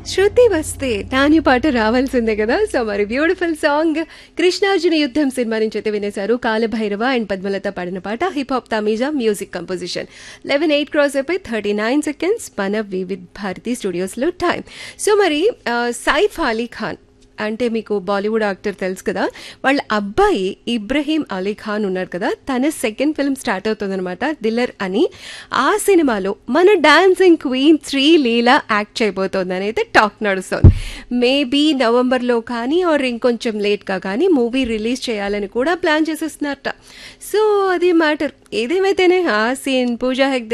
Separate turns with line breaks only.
శృతి వస్తే నాని పాట రావాల్సిందే కదా సో మరి బ్యూటిఫుల్ సాంగ్ కృష్ణార్జున యుద్ధం సినిమా నుంచి అయితే వినేశారు కాలభైరవ అండ్ పద్మలత పాడిన పాట hip hop Tamizha music composition eleven eight cross అయిపోయి థర్టీ నైన్ సెకండ్స్ మన వివిధ్ భారతి స్టూడియోస్లో టైం సో మరి ఆ, సైఫ్ అలీ ఖాన్ అంటే మీకు బాలీవుడ్ యాక్టర్ తెలుసు కదా వాళ్ళ అబ్బాయి ఇబ్రహీం అలీ ఖాన్ ఉన్నారు కదా తన సెకండ్ ఫిల్మ్ స్టార్ట్ అవుతుందన్నమాట దిల్లర్ అని ఆ సినిమాలో మన dancing queen Sree Leela act చేయబోతోందని అయితే టాక్ నడుస్తుంది మేబీ నవంబర్లో కానీ ఆర్ ఇంకొంచెం లేట్గా కానీ మూవీ రిలీజ్ చేయాలని కూడా ప్లాన్ చేసేస్తున్నారట సో అది మ్యాటర్ ఏదేమైతేనే ఆ సీన్ పూజా హెగ్డే